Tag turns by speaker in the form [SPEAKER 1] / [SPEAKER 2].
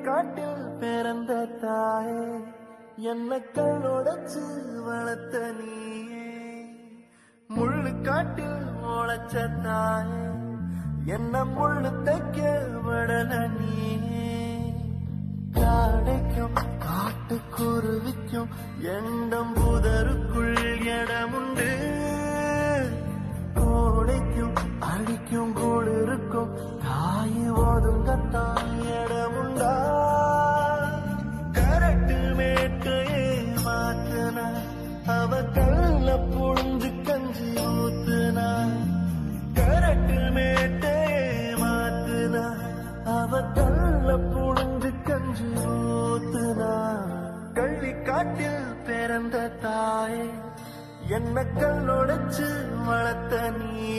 [SPEAKER 1] காட்டில் பிறந்த தாயே என்ன கண்ணோடச்சு வளர்த்த நீயே முள்ளு காட்டில் முளைச்ச தாயே என்ன முள்ளு தைக்க விடல நீயே காடைக்கும் காட்டுக்குருவிக்கும் எண்டம் புதருக்குள் இடமுண்டு கோடைக்கும் அடிக்கும் குளிருக்கும் தாய் ஒதுங்கத்தான் இடமுண்டா கரட்டு மேட்டையே மாத்துனா அவ கல்ல புழிஞ்சு கஞ்சி ஊத்துனா கரட்டு மேட்டையே மாத்துனா அவ கல்ல புழிஞ்சு கஞ்சி ஊத்துனா கள்ளி காட்டில் பிறந்த தாயே என்ன கல்லொடைச்சு வளர்த்த நீ